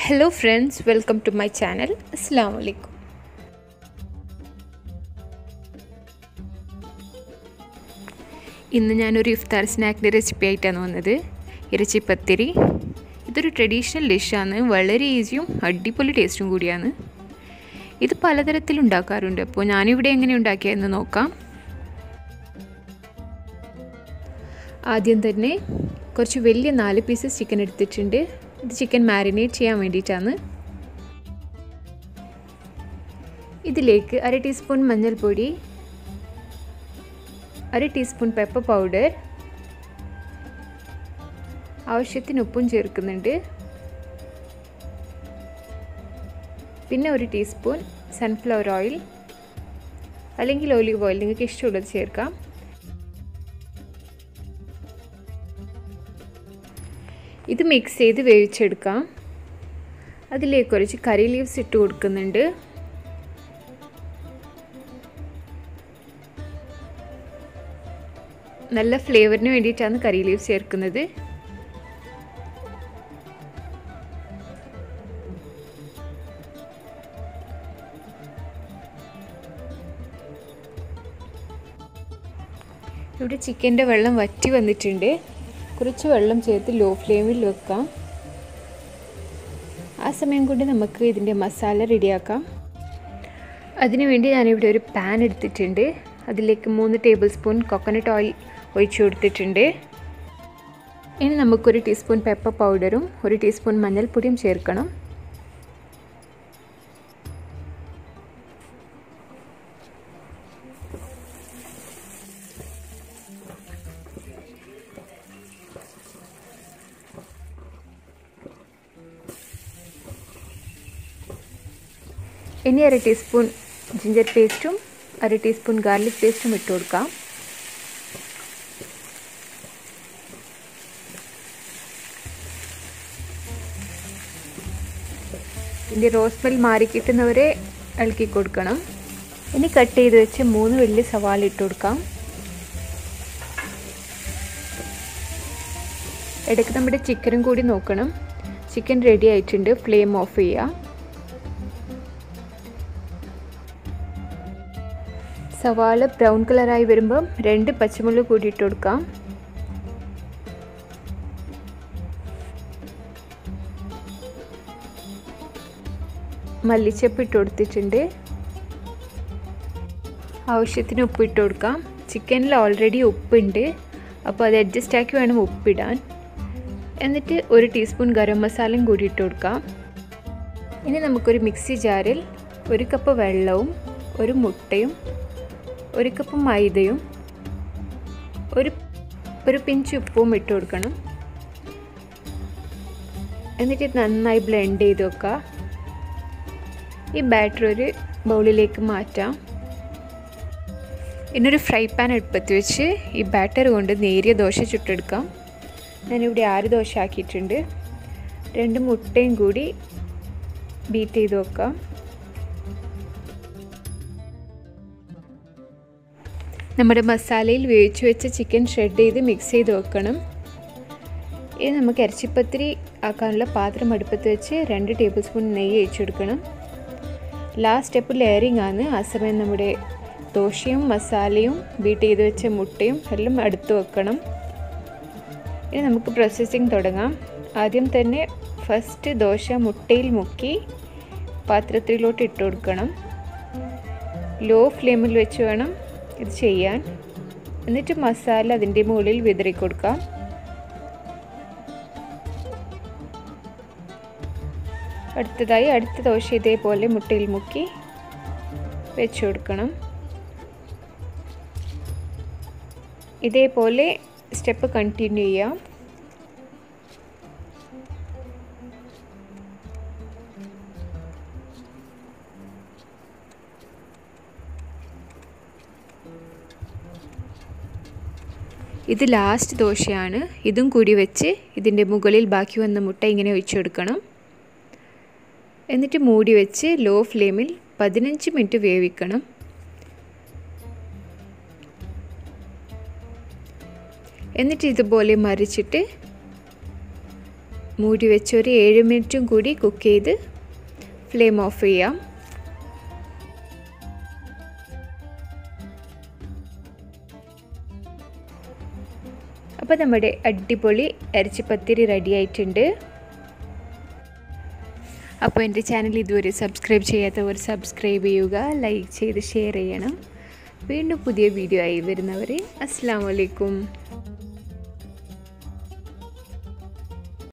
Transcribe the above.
hello friends welcome to my channel അസ്സാം വലൈക്കും ഇന്ന് ഞാനൊരു ഇഫ്താർ സ്നാക്കിൻ്റെ റെസിപ്പി ആയിട്ടാണ് വന്നത് ഇറച്ചിപ്പത്തിരി ഇതൊരു ട്രഡീഷണൽ ഡിഷാണ് വളരെ ഈസിയും അടിപൊളി ടേസ്റ്റും കൂടിയാണ് ഇത് പലതരത്തിൽ ഉണ്ടാക്കാറുണ്ട് അപ്പോൾ ഞാനിവിടെ എങ്ങനെ ഉണ്ടാക്കിയതെന്ന് നോക്കാം ആദ്യം തന്നെ കുറച്ച് വലിയ നാല് പീസസ് ചിക്കൻ എടുത്തിട്ടുണ്ട് ഇത് ചിക്കൻ മാരിനേറ്റ് ചെയ്യാൻ വേണ്ടിയിട്ടാണ് ഇതിലേക്ക് അര ടീസ്പൂൺ മഞ്ഞൾപ്പൊടി അര ടീസ്പൂൺ പെപ്പർ പൗഡർ ആവശ്യത്തിന് ഉപ്പും ചേർക്കുന്നുണ്ട് പിന്നെ ഒരു ടീസ്പൂൺ സൺഫ്ലവർ ഓയിൽ അല്ലെങ്കിൽ ഒലിവ് ഓയിൽ നിങ്ങൾക്ക് ഇഷ്ടമുള്ളത് ചേർക്കാം ഇത് മിക്സ് ചെയ്ത് വേവിച്ചെടുക്കാം അതിലേക്ക് കുറച്ച് കറി ലീവ്സ് ഇട്ട് കൊടുക്കുന്നുണ്ട് നല്ല ഫ്ലേവറിന് വേണ്ടിയിട്ടാണ് കറി ലീവ്സ് ചേർക്കുന്നത് ഇവിടെ ചിക്കൻ്റെ വെള്ളം വറ്റി വന്നിട്ടുണ്ട് കുറച്ച് വെള്ളം ചേർത്ത് ലോ ഫ്ലെയിമിൽ വെക്കാം ആ സമയം കൊണ്ട് നമുക്ക് ഇതിൻ്റെ മസാല റെഡിയാക്കാം അതിനുവേണ്ടി ഞാനിവിടെ ഒരു പാൻ എടുത്തിട്ടുണ്ട് അതിലേക്ക് മൂന്ന് ടേബിൾ സ്പൂൺ കൊക്കനട്ട് ഓയിൽ ഒഴിച്ചു കൊടുത്തിട്ടുണ്ട് ഇനി നമുക്കൊരു ടീസ്പൂൺ പെപ്പർ പൗഡറും ഒരു ടീസ്പൂൺ മഞ്ഞൾപ്പൊടിയും ചേർക്കണം ഇനി അര ടീസ്പൂൺ ജിഞ്ചർ പേസ്റ്റും അര ടീസ്പൂൺ ഗാർലിക് പേസ്റ്റും ഇട്ട് കൊടുക്കാം ഇതിൻ്റെ റോസ് മെൽ മാറി കിട്ടുന്നവരെ ഇളക്കി കൊടുക്കണം ഇനി കട്ട് ചെയ്ത് വെച്ച് മൂന്ന് വലിയ സവാള ഇട്ട് കൊടുക്കാം ഇടയ്ക്ക് നമ്മുടെ ചിക്കനും കൂടി നോക്കണം ചിക്കൻ റെഡി ആയിട്ടുണ്ട് ഫ്ലെയിം ഓഫ് ചെയ്യുക സവാള ബ്രൗൺ കളറായി വരുമ്പം രണ്ട് പച്ചമുളക് കൂടി ഇട്ട് കൊടുക്കാം മല്ലിച്ചപ്പ് ഇട്ട് കൊടുത്തിട്ടുണ്ട് ആവശ്യത്തിന് ഉപ്പ് ഇട്ട് കൊടുക്കാം ചിക്കനിൽ ഓൾറെഡി ഉപ്പുണ്ട് അപ്പോൾ അത് അഡ്ജസ്റ്റ് ആക്കി വേണം ഉപ്പിടാൻ എന്നിട്ട് ഒരു ടീസ്പൂൺ ഗരം മസാലയും കൂടി ഇട്ട് കൊടുക്കാം ഇനി നമുക്കൊരു മിക്സി ജാറിൽ ഒരു കപ്പ് വെള്ളവും ഒരു മുട്ടയും ഒരു കപ്പ് മൈദയും ഒരു ഒരു പിഞ്ച് ഉപ്പും ഇട്ട് കൊടുക്കണം എന്നിട്ട് നന്നായി ബ്ലെൻഡ് ചെയ്ത് വെക്കുക ഈ ബാറ്റർ ഒരു ബൗളിലേക്ക് മാറ്റാം ഇന്നൊരു ഫ്രൈ പാൻ അടുപ്പത്ത് വെച്ച് ഈ ബാറ്റർ കൊണ്ട് നേരിയ ദോശ ചുട്ടെടുക്കാം ഞാനിവിടെ ആറ് ദോശ ആക്കിയിട്ടുണ്ട് രണ്ട് മുട്ടയും കൂടി ബീറ്റ് ചെയ്ത് വെക്കാം നമ്മുടെ മസാലയിൽ വേവിച്ച് വെച്ച ചിക്കൻ ഷ്രെഡ് ചെയ്ത് മിക്സ് ചെയ്ത് വെക്കണം ഇനി നമുക്ക് ഇറച്ചിപ്പത്തിരി ആക്കാനുള്ള പാത്രം അടുപ്പത്ത് വെച്ച് രണ്ട് ടേബിൾ സ്പൂൺ നെയ്യ് ഒഴിച്ചെടുക്കണം ലാസ്റ്റ് സ്റ്റെപ്പ് ലെയറിംഗ് ആണ് ആ സമയം നമ്മുടെ ദോശയും മസാലയും ബീറ്റ് ചെയ്ത് വെച്ച മുട്ടയും എല്ലാം അടുത്ത് വെക്കണം ഇനി നമുക്ക് പ്രോസസ്സിങ് തുടങ്ങാം ആദ്യം തന്നെ ഫസ്റ്റ് ദോശ മുട്ടയിൽ മുക്കി പാത്രത്തിലോട്ട് ഇട്ട് കൊടുക്കണം ലോ ഫ്ലെയിമിൽ വെച്ച് വേണം ഇത് ചെയ്യാൻ എന്നിട്ട് മസാല അതിൻ്റെ മുകളിൽ വിതറി കൊടുക്കാം അടുത്തതായി അടുത്ത ദോശ ഇതേപോലെ മുട്ടയിൽ മുക്കി വെച്ച് കൊടുക്കണം ഇതേപോലെ സ്റ്റെപ്പ് കണ്ടിന്യൂ ചെയ്യാം ഇത് ലാസ്റ്റ് ദോശയാണ് ഇതും കൂടി വെച്ച് ഇതിൻ്റെ മുകളിൽ ബാക്കി വന്ന മുട്ട ഇങ്ങനെ ഒഴിച്ചു കൊടുക്കണം എന്നിട്ട് മൂടി വെച്ച് ലോ ഫ്ലെയിമിൽ പതിനഞ്ച് മിനിറ്റ് വേവിക്കണം എന്നിട്ട് ഇതുപോലെ മറിച്ചിട്ട് മൂടി വെച്ച് ഒരു ഏഴ് മിനിറ്റും കൂടി കുക്ക് ചെയ്ത് ഫ്ലെയിം ഓഫ് ചെയ്യാം അപ്പോൾ നമ്മുടെ അടിപൊളി ഇറച്ചിപ്പത്തിരി റെഡി ആയിട്ടുണ്ട് അപ്പോൾ എൻ്റെ ചാനൽ ഇതുവരെ സബ്സ്ക്രൈബ് ചെയ്യാത്തവർ സബ്സ്ക്രൈബ് ചെയ്യുക ലൈക്ക് ചെയ്ത് ഷെയർ ചെയ്യണം വീണ്ടും പുതിയ വീഡിയോ ആയി വരുന്നവരെ അസ്സാം വലൈക്കും